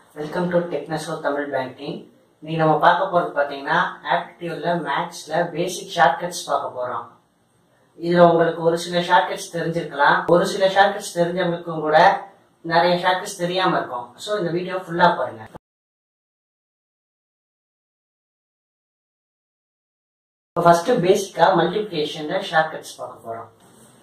welcome to டெக்னஸோ Tamil banking நீ நம்ம பார்க்க போறது பார்த்தீங்கன்னா ஆப்டிடியூட்ல மேக்ஸ்ல பேசிக் ஷார்ட்கட்ஸ் பார்க்க போறோம் இதுல உங்களுக்கு ஒரு சில ஷார்ட்கட்ஸ் தெரிஞ்சிருக்கலாம் ஒரு சில ஷார்ட்கட்ஸ் தெரிஞ்சவங்களுக்கும் கூட நிறைய ஷார்ட்கட்ஸ் தெரியாம இருக்கும் ஸோ இந்த வீடியோ ஃபுல்லா பாருங்க ஃபர்ஸ்ட் பேசிக்கா மல்டிபிகேஷன்ல ஷார்ட்கட்ஸ் பார்க்க போறோம்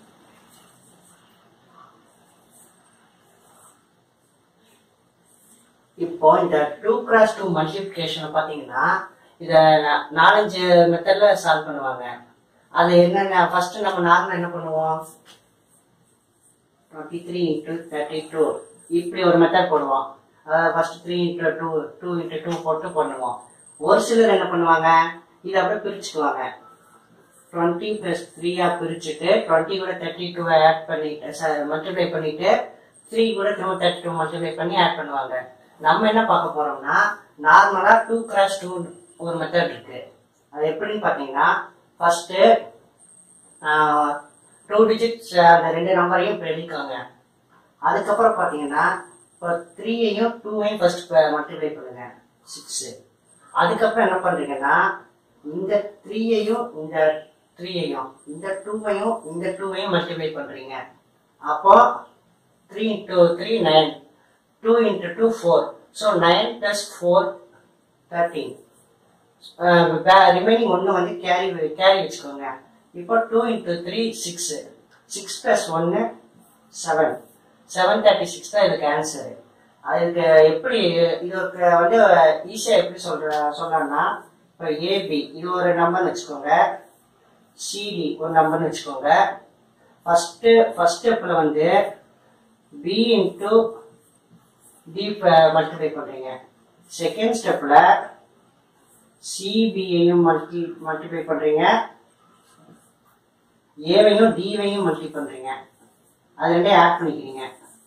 இப்போ இந்த டூ கிராஸ் டூ மல்டிபிகேஷன் பார்த்தீங்கன்னா இதை நா- நாலஞ்சு மெத்தட்ல சால்வ் பண்ணுவாங்க அது என்னென்ன ஃபர்ஸ்ட் நம்ம நார்மல் என்ன பண்ணுவோம் twenty three into thirty two இப்படி ஒரு மெத்தட் போடுவோம் அதாவது first three into two two into two போட்டு பண்ணுவோம் ஒரு சிலர் என்ன பண்ணுவாங்க இதை அப்படியே பிரிச்சுக்குவாங்க டுவெண்ட்டி ப்ளஸ் த்ரீயா பிரிச்சுட்டு டுவெண்ட்டி கூட தேர்ட்டி டூ ஆட் பண்ணிட்டு மல்டிப்ளை பண்ணிட்டு த்ரீ கூட திரும்ப தேர்ட்டி டூ மல்டிப்ளை பண்ணி ஆட் பண்ணுவாங்க நம்ம என்ன பார்க்க போறோம்னா நார்மலா டூ கிராஸ் டூ ஒரு மெத்தட் இருக்கு அது எப்படின்னு பார்த்தீங்கன்னா ஃபர்ஸ்ட் டூ டிஜிட்ஸ் அந்த ரெண்டு நம்பரையும் இப்போ எழுதிக்கோங்க அதுக்கப்புறம் பார்த்தீங்கன்னா இப்போ த்ரீயையும் டூவையும் ஃபர்ஸ்ட் மல்டிப்ளை பண்ணுங்க சிக்ஸு அதுக்கப்புறம் என்ன பண்றீங்கன்னா இந்த த்ரீயையும் இந்த த்ரீயையும் இந்த டூவையும் இந்த டூவையும் மல்டிப்ளை பண்றீங்க அப்போ three into three nine two into two four so nine plus four thirteen remaining ஒன்று வந்து கேரி கேரி வச்சுக்கோங்க இப்போ two into three six six plus ஒன்று செவன் செவன் தேர்ட்டி சிக்ஸ் தான் இதுக்கு ஆன்சரு அதுக்கு எப்படி இதுக்கு வந்து ஈஸியாக எப்படி சொல்ற சொல்லலாம்னா இப்போ ஏபி இது ஒரு நம்பர்னு வச்சுக்கோங்க சிடி ஒரு நம்பர்னு வச்சுக்கோங்க ஃபஸ்ட்டு ஃபஸ்ட் ஸ்டெப்பில் வந்து பி இன்ட்டு டி மல்டிப்ளை பண்ணுறீங்க செகண்ட் ஸ்டெப்பில் சிபியையும் மல்டி மல்டிப்ளை பண்ணுறீங்க ஏவையும் டிவையும் மல்டி பண்ணுறீங்க அது ரெண்டே ஆட் பண்ணிக்கிறீங்க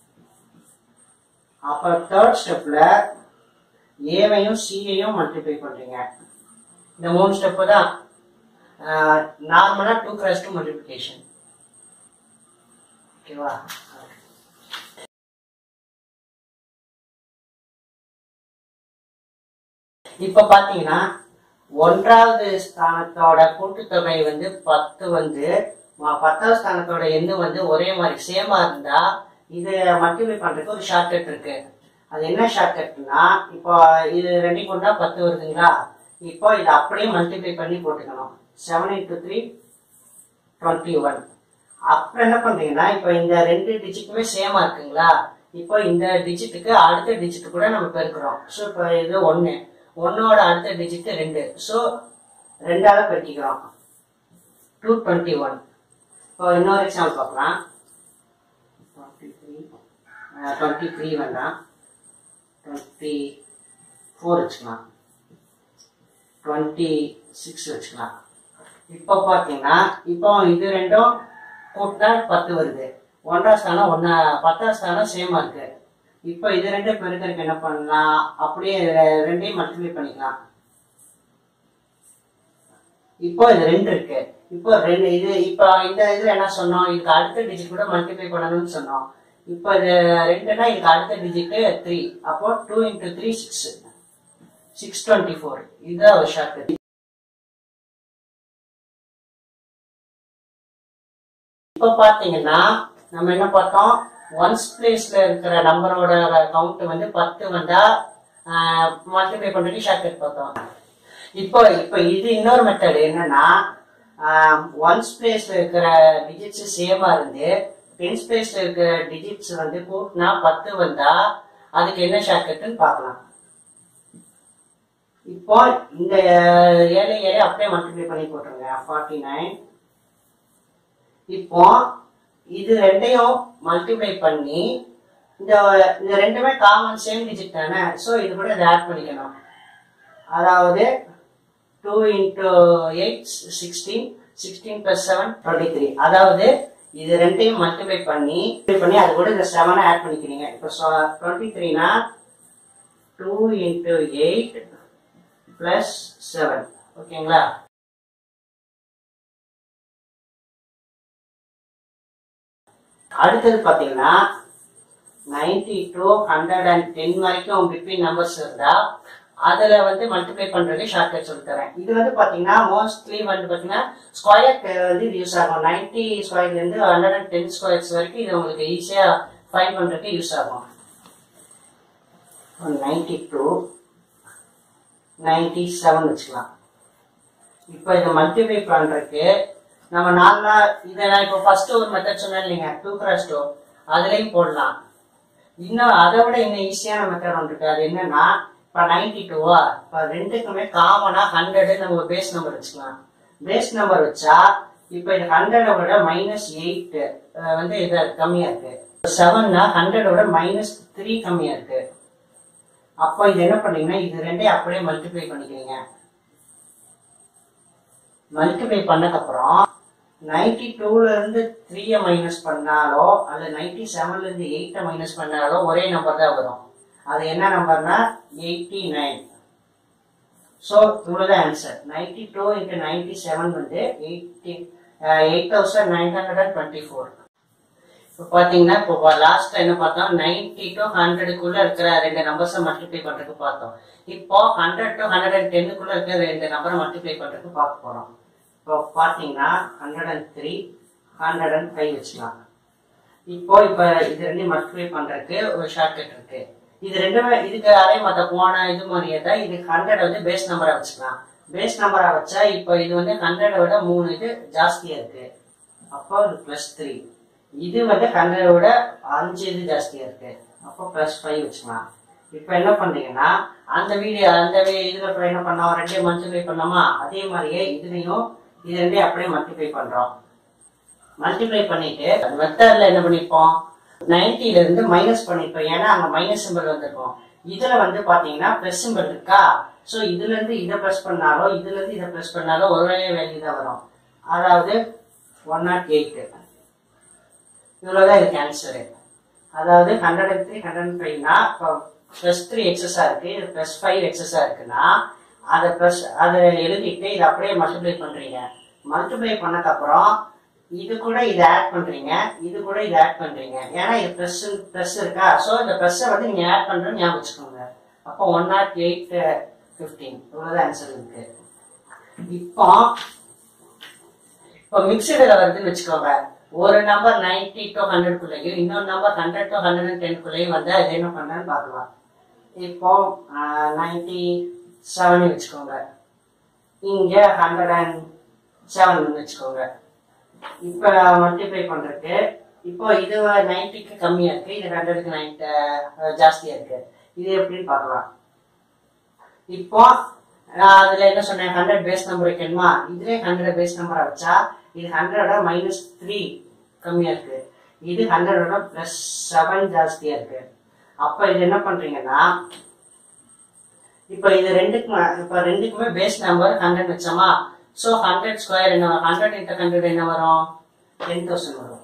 அப்புறம் தேர்ட் ஸ்டெப்பில் ஏவையும் சியையும் மல்டிப்ளை பண்ணுறீங்க இந்த மூணு ஸ்டெப்பு தான் நார்மலாக டூ கிராஸ் டூ மல்டிப்ளிகேஷன் ஓகேவா இப்ப பாத்தீங்கன்னா ஒன்றாவது ஸ்தானத்தோட கூட்டுத்தொகை வந்து பத்து வந்து ம- பத்தாவது ஸ்தானத்தோட எண்ணு வந்து ஒரே மாதிரி சேமா இருந்தா இது மல்டிப்ளை பண்றதுக்கு ஒரு ஷார்ட்கட் இருக்கு அது என்ன ஷார்ட்கட்னா இப்போ இது ரெண்டு கொண்டா பத்து வருதுங்களா இப்போ இதை அப்படியே மல்டிப்ளை பண்ணி போட்டுக்கணும் seven into three twenty one அப்புறம் என்ன பண்றீங்கன்னா இப்போ இந்த ரெண்டு டிஜிட்டுமே சேமா இருக்குங்களா இப்போ இந்த டிஜிட்டுக்கு அடுத்த டிஜிட் கூட நம்ம பெருக்கிறோம் ஸோ இப்போ இது ஒன்று ஒன்னோட அடுத்த டிஜிட் ரெண்டு ஸோ ரெண்டால பெருக்கிக்கிறோம் டூ டுவெண்ட்டி ஒன் இப்போ இன்னொரு எக்ஸாம்பிள் பார்க்கலாம் டுவெண்ட்டி த்ரீ டுவெண்ட்டி த்ரீ வேண்டாம் டுவெண்ட்டி ஃபோர் வச்சுக்கலாம் டுவெண்ட்டி சிக்ஸ் வச்சுக்கலாம் இப்போ பார்த்தீங்கன்னா இப்போ இது ரெண்டும் கூட்டினா பத்து வருது ஒன்றாம் ஸ்தானம் ஒன்றா பத்தாம் ஸ்தானம் சேமா இருக்கு இப்போ இது ரெண்டும் பெருக்கருக்கு என்ன பண்ணலாம் அப்படியே ரெ- ரெண்டையும் மல்டிப்ளை பண்ணிக்கலாம் இப்போ இது ரெண்டு இருக்கு இப்போ ரெண்டு இது இப்போ இந்த இதுல என்ன சொன்னோம் இதுக்கு அடுத்த டிஜிட் கூட மல்டிப்ளை பண்ணணும்னு சொன்னோம் இப்போ இது ரெண்டுனா இதுக்கு அடுத்த டிஜிட் த்ரீ அப்போ two into three six six twenty four இதுதான் ஒரு ஷார்ட் இப்போ பார்த்தீங்கன்னா நம்ம என்ன பார்த்தோம் ஒன்ஸ் பிளேஸ்ல இருக்கிற நம்பரோட கவுண்ட் வந்து பத்து வந்தா மல்டிப்ளை பண்ணிட்டு ஷார்ட்கட் பார்த்தோம் இப்போ இப்போ இது இன்னொரு மெத்தட் என்னன்னா ஒன்ஸ் பிளேஸ்ல இருக்கிற டிஜிட்ஸ் சேமா இருந்து டென்ஸ் பிளேஸ்ல இருக்கிற டிஜிட்ஸ் வந்து கூட்டினா பத்து வந்தா அதுக்கு என்ன ஷார்ட்கட்னு பார்க்கலாம் இப்போ இந்த ஏழை ஏழை அப்படியே மல்டிப்ளை பண்ணி போட்டுருங்க ஃபார்ட்டி நைன் இப்போ இது ரெண்டையும் மல்டிப்ளை பண்ணி இந்த இந்த ரெண்டுமே காமன் சேம் டிஜிட் தானே ஸோ இது கூட இதை ஆட் பண்ணிக்கணும் அதாவது two into eight sixteen sixteen plus seven twenty three அதாவது இது ரெண்டையும் மல்டிப்ளை பண்ணி multiply பண்ணி அது கூட இந்த செவனை ஆட் பண்ணிக்கிறீங்க இப்போ டுவெண்ட்டி த்ரீனா two into eight plus seven ஓகேங்களா அடுத்தது பார்த்தீங்கன்னா ninety to hundred and ten வரைக்கும் பிட்வீன் நம்பர்ஸ் இருந்தா அதுல வந்து மல்டிப்ளை பண்றது ஷார்ட்கட் சொல்லி தரேன் இது வந்து பாத்தீங்கன்னா மோஸ்ட்லி வந்து பாத்தீங்கன்னா ஸ்கொயர் வந்து இது யூஸ் ஆகும் நைன்டி ஸ்கொயர்ல இருந்து ஹண்ட்ரட் அண்ட் டென் ஸ்கொயர்ஸ் வரைக்கும் இது உங்களுக்கு ஈஸியா ஃபைன் பண்றதுக்கு யூஸ் ஆகும் நைன்டி டூ நைன்டி செவன் வச்சுக்கலாம் இப்போ இதை மல்டிப்ளை பண்றதுக்கு நம்ம நார்மலா இதை நான் இப்போ ஃபர்ஸ்ட் ஒரு மெத்தட் சொன்னேன் இல்லைங்க டூ கிராஸ் டூ அதுலேயும் போடலாம் இன்னும் அதை விட இன்னும் ஈஸியான மெத்தட் ஒன்று இருக்கு அது என்னன்னா இப்போ நைன்டி டூவா இப்போ ரெண்டுக்குமே காமனா ஹண்ட்ரடு நம்ம பேஸ் நம்பர் வச்சுக்கலாம் பேஸ் நம்பர் வச்சா இப்போ இது ஹண்ட்ரடை விட மைனஸ் எயிட் வந்து இது கம்மியா இருக்கு செவன்னா ஹண்ட்ரடை விட மைனஸ் த்ரீ கம்மியா இருக்கு அப்போ இது என்ன பண்ணீங்கன்னா இது ரெண்டையும் அப்படியே மல்டிப்ளை பண்ணிக்கிறீங்க மல்டிப்ளை பண்ணக்கப்புறம் நைன்டி டூல இருந்து த்ரீயை மைனஸ் பண்ணாலோ அல்லது நைன்டி செவன்ல இருந்து எயிட்டை மைனஸ் பண்ணாலோ ஒரே நம்பர் தான் வரும் அது என்ன நம்பர்னா எயிட்டி நைன் ஸோ இவ்வளோதான் answer ninety two into ninety seven வந்து eighty eight thousand nine hundred and twenty four இப்போ பார்த்தீங்கன்னா இப்போ லாஸ்ட் என்ன பார்த்தோம் நைன்டி டு ஹண்ட்ரடுக்குள்ள இருக்கிற ரெண்டு நம்பர்ஸை மல்டிப்ளை பண்றதுக்கு பார்த்தோம் இப்போ ஹண்ட்ரட் டு ஹண்ட்ரட் அண்ட் டென்னுக்குள்ள இருக்கிற ரெண்டு நம்பரை மல்டிப்ளை பண்றதுக்கு பார்க்க போறோம் இப்போ பார்த்தீங்கன்னா hundred and three hundred and five வச்சுக்கலாம் இப்போ இப்போ இது ரெண்டையும் மல்டிப்ளை பண்றதுக்கு ஒரு ஷார்ட்கட் இருக்கு இது ரெண்டுமே இதுக்கு அதே மற்ற போன இது மாதிரியே தான் இது ஹண்ட்ரட் வந்து பேஸ் நம்பரா வச்சுக்கலாம் பேஸ் நம்பரா வச்சா இப்போ இது வந்து ஹண்ட்ரடை விட மூணு இது ஜாஸ்தியா இருக்கு அப்போ இது ப்ளஸ் த்ரீ இது வந்து ஹண்ட்ரடை விட அஞ்சு இது ஜாஸ்தியா இருக்கு அப்போ ப்ளஸ் ஃபைவ் வச்சுக்கலாம் இப்போ என்ன பண்றீங்கன்னா அந்த வீடியோ அந்த வே- இதுல இப்போ என்ன பண்ணோம் ரெண்டையும் மல்டிப்ளை பண்ணோமா அதே மாதிரியே இதுலயும் இது ரெண்டையும் அப்படியே மல்டிப்ளை பண்றோம் மல்டிப்ளை பண்ணிட்டு மெத்தட்ல என்ன பண்ணிருப்போம் 90 ல இருந்து மைனஸ் பண்ணிருப்போம் ஏன்னா அங்க மைனஸ் சிம்பிள் வந்திருக்கும் இதுல வந்து பாத்தீங்கன்னா பிளஸ் சிம்பிள் இருக்கா சோ இதுல இருந்து இதை பிளஸ் பண்ணாலோ இதுல இருந்து இதை பிளஸ் பண்ணாலோ ஒரே வேல்யூ தான் வரும் அதாவது ஒன் நாட் எயிட் இவ்வளவுதான் இதுக்கு ஆன்சரு அதாவது hundred and three hundred and ஃபைவ்னா இப்போ ப்ளஸ் த்ரீ எக்ஸஸா இருக்கு இது ப்ளஸ் ஃபைவ் எக்ஸஸா இருக்குன்னா அதை ப்ளஸ் அதை எழுதிட்டு இதை அப்படியே மல்டிப்ளை பண்றீங்க மல்டிப்ளை பண்ணக்கப்புறம் இது கூட இதை ஆட் பண்றீங்க இது கூட இதை ஆட் பண்றீங்க ஏன்னா இது ப்ளஸ் ப்ளஸ் இருக்கா ஸோ இந்த ப்ளஸ்ஸை வந்து நீங்க ஆட் பண்றேன்னு ஞாபகம் வச்சுக்கோங்க அப்போ ஒன் நாட் எயிட் ஃபிஃப்டீன் இவ்வளோதான் ஆன்சர் இருக்கு இப்போ இப்போ மிக்சடில் வருதுன்னு வச்சுக்கோங்க ஒரு நம்பர் நைன்டி டு ஹண்ட்ரட்குள்ளேயும் இன்னொரு number hundred to hundred and டென்குள்ளேயும் வந்து அது என்ன பண்ணேன்னு பார்க்கலாம் இப்போ நைன்டி செவன் வச்சுக்கோங்க இங்கே ஹண்ட்ரட் அண்ட் செவன் வச்சுக்கோங்க இப்போ மல்டிப்ளை பண்ணுறதுக்கு இப்போ இது நைன்ட்டிக்கு கம்மியாக இருக்கு இது ஹண்ட்ரடுக்கு நைன்ட் ஜாஸ்தியாக இருக்கு இது எப்படின்னு பார்க்கலாம் இப்போ நான் அதுல என்ன சொன்னேன் ஹண்ட்ரட் பேஸ் நம்பர் வைக்கணுமா இதுல ஹண்ட்ரட் பேஸ் நம்பரா வச்சா இது ஹண்ட்ரடோட மைனஸ் த்ரீ கம்மியா இருக்கு இது ஹண்ட்ரடோட பிளஸ் செவன் ஜாஸ்தியா இருக்கு அப்ப இது என்ன பண்றீங்கன்னா இப்ப இது ரெண்டுக்குமே இப்ப ரெண்டுக்குமே பேஸ் நம்பர் ஹண்ட்ரட் வச்சோமா சோ ஹண்ட்ரட் ஸ்கொயர் என்ன வரும் ஹண்ட்ரட் இன்ட்டு ஹண்ட்ரட் என்ன வரும் டென் தௌசண்ட் வரும்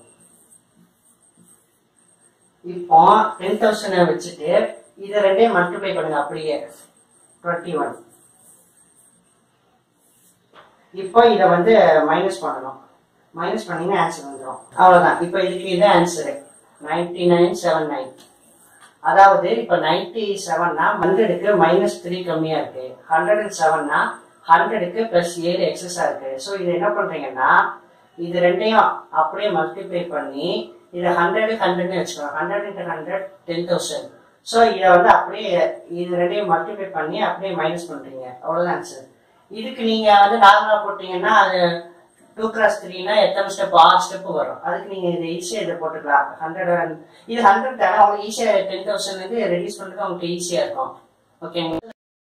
இப்போ டென் தௌசண்ட் வச்சுட்டு இதை ரெண்டையும் மல்டிப்ளை பண்ணுங்க அப்படியே டுவெண்ட்டி ஒன் இப்போ இதை வந்து மைனஸ் பண்ணணும் மைனஸ் பண்ணீங்கன்னா ஆன்சர் வந்துடும் அவ்வளோதான் இப்போ இதுக்கு இது answer ninety nine seven nine அதாவது இப்போ நைன்டி செவன்னா ஹண்ட்ரடுக்கு மைனஸ் த்ரீ கம்மியாக இருக்கு ஹண்ட்ரட் அண்ட் செவன்னா ஹண்ட்ரடுக்கு ப்ளஸ் ஏழு எக்ஸஸாக இருக்கு ஸோ இது என்ன பண்ணுறீங்கன்னா இது ரெண்டையும் அப்படியே மல்டிப்ளை பண்ணி இதை ஹண்ட்ரடு ஹண்ட்ரட்னு வச்சுக்கோங்க hundred into hundred ten thousand so இதை வந்து அப்படியே இது ரெண்டையும் மல்டிப்ளை பண்ணி அப்படியே மைனஸ் பண்ணுறீங்க அவ்வளோதான் ஆன்சர் இதுக்கு நீங்கள் வந்து நார்மலாக போட்டீங்கன்னா அது டூ கிராஸ் த்ரீனா எத்தனை ஸ்டெப் ஆறு ஸ்டெப் வரும் அதுக்கு நீங்கள் இதை ஈஸியாக இதை போட்டுக்கலாம் ஹண்ட்ரட் இது ஹண்ட்ரட் தானே உங்களுக்கு ஈஸியாக டென் தௌசண்ட் வந்து ரெடியூஸ் பண்ணுறது உங்களுக்கு ஈஸியாக இருக்கும் ஓகேங்களா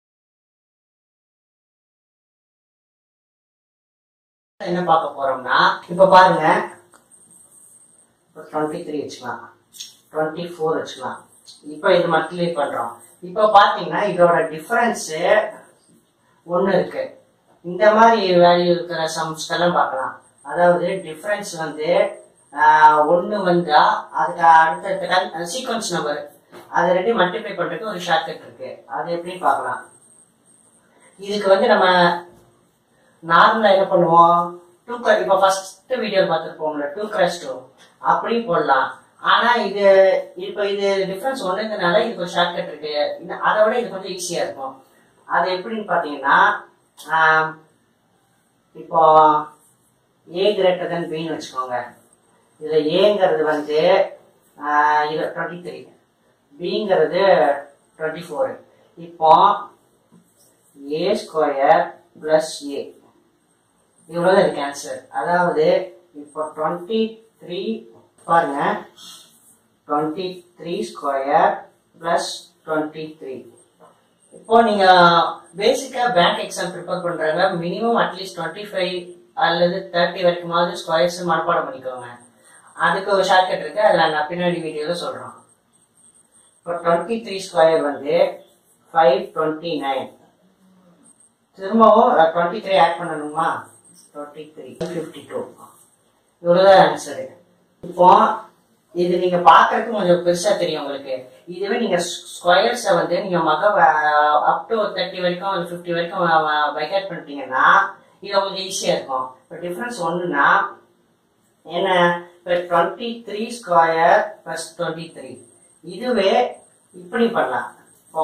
என்ன பார்க்க போறோம்னா இப்ப பாருங்க டுவெண்ட்டி த்ரீ வச்சுக்கலாம் டுவெண்ட்டி ஃபோர் வச்சுக்கலாம் இப்போ இது மல்டிப்ளை பண்றோம் இப்போ பாத்தீங்கன்னா இதோட டிஃபரன்ஸ் ஒன்று இருக்கு இந்த மாதிரி வேல்யூ இருக்கிற சம்ஸ்கெல்லாம் பார்க்கலாம் அதாவது டிஃபரன்ஸ் வந்து ஒன்று வந்தா அதுக்கு அடுத்த சீக்வன்ஸ் நம்பர் அதை ரெண்டையும் மல்டிப்ளை பண்றதுக்கு ஒரு ஷார்ட்கட் இருக்கு அது எப்படி பார்க்கலாம் இதுக்கு வந்து நம்ம நார்மலா என்ன பண்ணுவோம் டூ இப்போ ஃபர்ஸ்ட் வீடியோ பார்த்துருப்போம்ல டூ கிராஸ் டூ அப்படி போடலாம் ஆனா இது இப்போ இது டிஃபரன்ஸ் ஒண்ணுங்கனால இதுக்கு ஒரு ஷார்ட்கட் இருக்கு இந்த- அதை விட இது கொஞ்சம் ஈஸியா இருக்கும் அது எப்படின்னு பாத்தீங்கன்னா ஆஹ், இப்போ ஏ கிரேட்டர் தென் பின்னு வச்சுக்கோங்க இதுல ஏங்கிறது வந்து ஆஹ், இது டுவெண்ட்டி த்ரீ பிங்கிறது டுவெண்ட்டி ஃபோர் இப்போ ஏ ஸ்கொயர் பிளஸ் ஏ இவ்வளவு இருக்கு ஆன்சர் அதாவது இப்போ டுவெண்ட்டி த்ரீ பாருங்க twenty three square plus twenty three இப்போ நீங்க பேசிக்கா பேங்க் எக்ஸாம் ப்ரிப்பேர் பண்றாங்க மினிமம் அட்லீஸ்ட் டுவெண்ட்டி ஃபைவ் அல்லது தேர்ட்டி வரைக்குமாவது ஸ்கொயர்ஸ் மனப்பாடம் பண்ணிக்கோங்க அதுக்கு ஒரு ஷார்ட்கட் இருக்கு அதில் நான் பின்னாடி வீடியோவில் சொல்றோம் இப்போ டுவெண்ட்டி த்ரீ ஸ்கொயர் வந்து ஃபைவ் டுவெண்ட்டி நைன் திரும்பவும் டுவெண்ட்டி த்ரீ ஆட் பண்ணணுமா டுவெண்ட்டி த்ரீ ஃபிஃப்டி டூ இவ்வளோதான் ஆன்சரு இப்போ இது நீங்க பாக்குறதுக்கு கொஞ்சம் பெருசா தெரியும் உங்களுக்கு இதுவே நீங்க ஸ்கொயர்ஸை வந்து நீங்க மக அப் டு தேர்ட்டி வரைக்கும் ஒரு ஃபிஃப்டி வரைக்கும் பைகேட் பண்ணிட்டீங்கன்னா இது உங்களுக்கு ஈஸியா இருக்கும் இப்போ டிஃபரன்ஸ் ஒண்ணுன்னா என்ன இப்போ twenty three square plus twenty three இதுவே இப்படி பண்ணலாம் இப்போ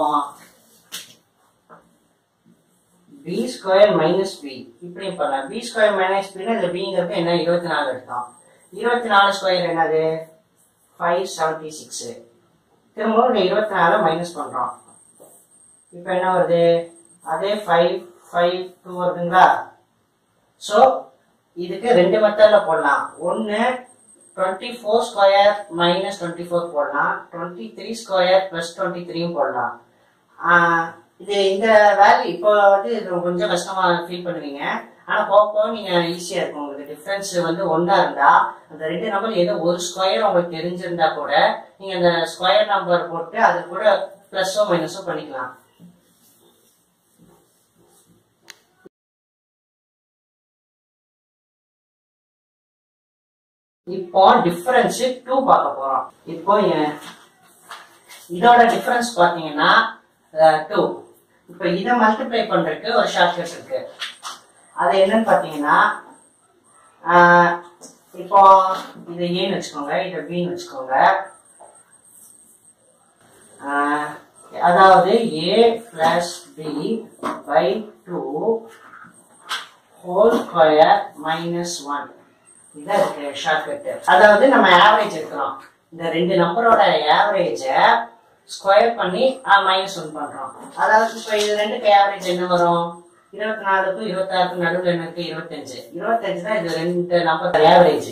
பி ஸ்கொயர் மைனஸ் பி இப்படி பண்ணலாம் பி ஸ்கொயர் மைனஸ் பின்னா இதுல பிங்கிறது என்ன இருபத்தி நாலு எடுத்தோம் இருபத்தி நாலு ஸ்கொயர் என்னது ஃபைவ் செவன்டி சிக்ஸ் திரும்பவும் இந்த இருபத்தி நாலு மைனஸ் பண்றோம் இப்போ என்ன வருது அதே ஃபைவ் ஃபைவ் டூ வருதுங்களா ஸோ இதுக்கு ரெண்டு மெத்தட்ல போடலாம் ஒன்று twenty four square minus twenty four போடலாம் twenty three square plus twenty த்ரீயும் போடலாம் ஆஹ் இது இந்த வேல்யூ இப்போ வந்து இது கொஞ்சம் கஷ்டமா ஃபீல் பண்ணுவீங்க ஆனா போக போக நீங்க ஈஸியா இருக்கும் உங்களுக்கு டிஃபரன்ஸ் வந்து ஒன்றா இருந்தா அந்த ரெண்டு நம்பர் ஏதோ ஒரு ஸ்கொயர் உங்களுக்கு தெரிஞ்சிருந்தா கூட நீங்க அந்த ஸ்கொயர் நம்பர் போட்டு அது கூட பிளஸோ மைனஸோ பண்ணிக்கலாம் இப்போ டிஃபரன்ஸ் டூ பார்க்க போறோம் இப்போ எ- இதோட டிஃபரன்ஸ் பாத்தீங்கன்னா டூ இப்போ இதை மல்டிப்ளை பண்றதுக்கு ஒரு ஷார்ட்கட் இருக்கு அது என்னன்னு பாத்தீங்கன்னா ஆஹ், இப்போ இது ஏன்னு வச்சுக்கோங்க இதை பின்னு வச்சுக்கோங்க ஆஹ், அதாவது A plus B by two whole square minus one இதான் இருக்கு ஷார்ட்கட் அதாவது நம்ம ஆவரேஜ் எடுக்கிறோம் இந்த ரெண்டு நம்பரோட ஆவரேஜை ஸ்கொயர் பண்ணி மைனஸ் ஒன் பண்றோம் அதாவது இப்போ இது ரெண்டுக்கு ஆவரேஜ் என்ன வரும் இருபத்தி நாலுக்கும் இருபத்தாறுக்கும் நடுவில் என்ன இருக்கு இருபத்தஞ்சு இருபத்தஞ்சு தான் இது ரெண்டு நம்பர் ஆவரேஜ்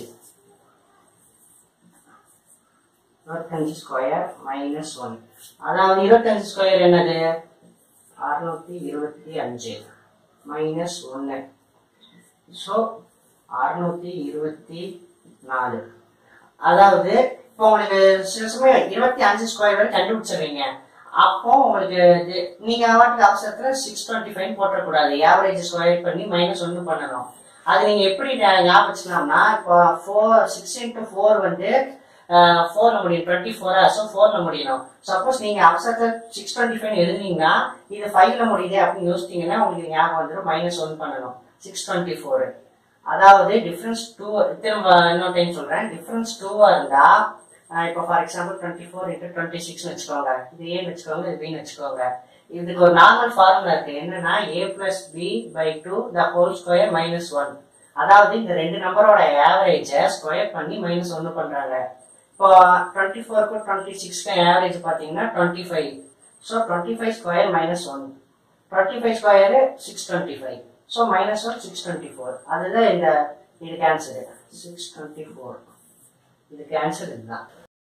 இருபத்தஞ்சு ஸ்கொயர் மைனஸ் ஒன் அதாவது இருபத்தஞ்சு ஸ்கொயர் என்னது அறுநூத்தி இருபத்தி அஞ்சு மைனஸ் ஒன்று ஸோ அறுநூத்தி இருபத்தி நாலு அதாவது இப்போ உங்களுக்கு சில சமயம் இருபத்தி அஞ்சு ஸ்கொயர் வரை கண்டுபிடிச்சிடுறீங்க அப்போ உங்களுக்கு இது- நீங்க வாட்டுக்கு அவசரத்துல சிக்ஸ் டுவெண்ட்டி ஃபைவ் போட்டக்கூடாது ஆவரேஜ் ஸ்கொயர் பண்ணி மைனஸ் ஒன்று பண்ணணும் அது நீங்க எப்படி ஞா- ஞாபகம் வச்சுக்கலாம்னா இப்போ ஃபோர் சிக்ஸ் இன்ட்டு ஃபோர் வந்து ஃபோர்ல முடியும் டுவெண்ட்டி ஃபோரா ஸோ ஃபோர்ல முடியணும் சப்போஸ் நீங்க அவசரத்தில் சிக்ஸ் டுவெண்ட்டி ஃபைவ் எழுதுனீங்கன்னா இது ஃபைவ்ல முடியுது அப்படின்னு யோசிச்சீங்கன்னா உங்களுக்கு ஞாபகம் வந்துடும் மைனஸ் ஒன் பண்ணணும் சிக்ஸ் டுவெண்ட்டி ஃபோர் அதாவது டிஃபரன்ஸ் டூ திரும்ப இன்னொரு டைம் சொல்றேன் டிஃபரன்ஸ் டூவா இருந்தா ஆஹ் இப்போ for example twenty four into twenty six வச்சுக்கோங்க இது ஏன்னு வச்சுக்கோங்க இது பின்னு வச்சுக்கோங்க இதுக்கு ஒரு நார்மல் ஃபார்முலா இருக்கு என்னன்னா A plus B by two the whole square minus one அதாவது இந்த ரெண்டு நம்பரோட ஆவரேஜை ஸ்கொயர் பண்ணி மைனஸ் ஒன்று பண்றாங்க இப்போ டுவெண்ட்டி ஃபோருக்கும் டுவெண்ட்டி சிக்ஸ்க்கும் ஆவரேஜ் பார்த்தீங்கன்னா twenty five so twenty five square minus one twenty five square six twenty five so minus one six twenty four அதுதான் இந்த இதுக்கு ஆன்சரு சிக்ஸ் டுவெண்ட்டி ஃபோர் இதுக்கு ஆன்சர் இதுதான்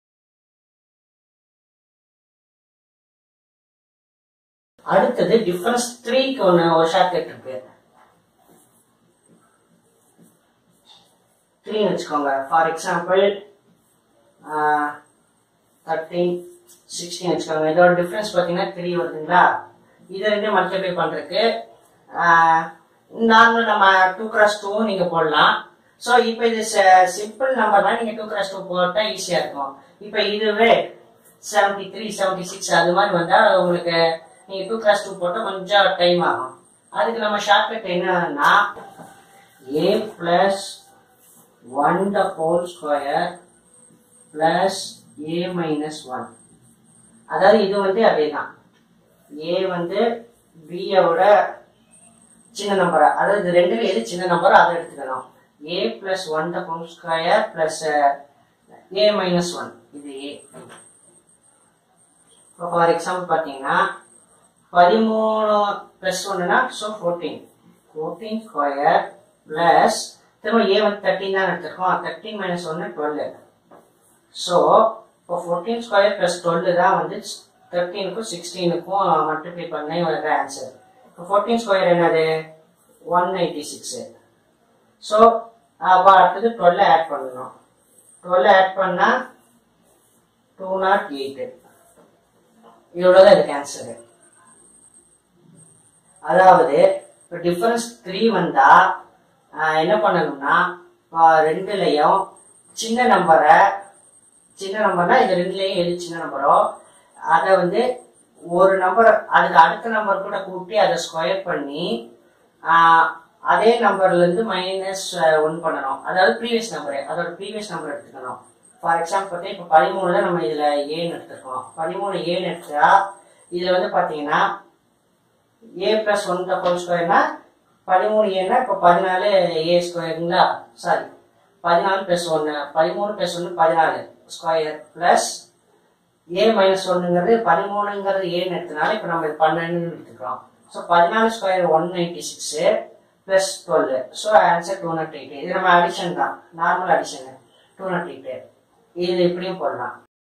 அடுத்தது டிஃபரன்ஸ் த்ரீக்கு ஒன்று ஒரு ஷார்ட்கட் இருக்கு த்ரீன்னு வச்சுக்கோங்க ஃபார் எக்ஸாம்பிள் தேர்ட்டீன் சிக்ஸ்டீன் வச்சுக்கோங்க இதோட டிஃப்ரென்ஸ் பார்த்தீங்கன்னா த்ரீ வருதுங்களா இது ரெண்டு மல்டிப்ளை பண்ணுறதுக்கு நார்மல் நம்ம டூ கிராஸ் டூவும் நீங்கள் போடலாம் ஸோ இப்போ இது சிம்பிள் நம்பர் தான் நீங்கள் டூ கிராஸ் டூ போட்டால் ஈஸியாக இருக்கும் இப்போ இதுவே செவன்டி த்ரீ செவன்டி சிக்ஸ் அது மாதிரி வந்தால் உங்களுக்கு நீங்கள் டூ கிராஸ் டூ போட்டால் கொஞ்சம் டைம் ஆகும் அதுக்கு நம்ம ஷார்ட்கட் என்னன்னா A plus one the whole square plus A minus one அதாவது இது வந்து அதே தான் ஏ வந்து பியை விட சின்ன நம்பரா அதாவது இது ரெண்டுல எது சின்ன நம்பரோ அதை எடுத்துக்கணும் A plus one the whole square plus A minus one இது ஏ இப்போ ஃபார் எக்ஸாம்பிள் பார்த்தீங்கன்னா பதிமூணு ப்ளஸ் ஒன்றுனா so fourteen fourteen square plus திரும்ப ஏ வந்து தேர்ட்டின் தான் எடுத்துருக்கோம் தேர்ட்டின் மைனஸ் ஒன்று டுவெல் ஸோ இப்போ ஃபோர்டீன் ஸ்கொயர் ப்ளஸ் டுவெல் தான் வந்து தேர்ட்டீனுக்கும் சிக்ஸ்டீனுக்கும் மல்டிப்ளை பண்ணி வர ஆன்சர் இப்போ ஃபோர்டீன் ஸ்கொயர் என்னது ஒன் எயிட்டி சிக்ஸு ஸோ அப்போ அடுத்தது டுவெல் ஆட் பண்ணணும் டுவெல் ஆட் பண்ணால் டூ நாட் எயிட்டு இவ்வளோதான் இதுக்கு ஆன்சரு அதாவது இப்போ டிஃபரன்ஸ் த்ரீ வந்தா ஆஹ், என்ன பண்ணணும்னா இப்போ ரெண்டுலையும் சின்ன நம்பரை சின்ன நம்பர்னா இது ரெண்டுலையும் எது சின்ன நம்பரோ அதை வந்து ஒரு நம்பர் அதுக்கு அடுத்த நம்பர் கூட கூட்டி அதை ஸ்கொயர் பண்ணி ஆஹ், அதே நம்பர்ல இருந்து மைனஸ் ஒன் பண்ணணும் அதாவது ப்ரீவியஸ் நம்பர் அதோட ப்ரீவியஸ் நம்பர் எடுத்துக்கணும் ஃபார் எக்ஸாம்பிள் பார்த்தீங்கன்னா இப்போ பதிமூணுல நம்ம இதுல ஏன்னு எடுத்துருக்கோம் பதிமூணு ஏன்னு எடுத்தா இதுல வந்து பாத்தீங்கன்னா A plus one the whole ஸ்கொயர்னா பதிமூணு ஏன்னா இப்போ பதினாலு ஏ ஸ்கொயருங்களா சாரி பதினாலு பிளஸ் ஒன்று பதிமூணு பிளஸ் ஒன்று பதினாலு ஸ்கொயர் பிளஸ் ஏ மைனஸ் ஒன்றுங்கிறது பதிமூணுங்கிறது ஏன்னு எடுத்தனால இப்போ நம்ம இது பன்னெண்டுன்னு எடுத்துக்கிறோம் ஸோ பதினாலு square one ninety six plus twelve so answer two naught eight இது நம்ம அடிஷன் தான் normal addition two naught eight இது இப்படியும் போடலாம்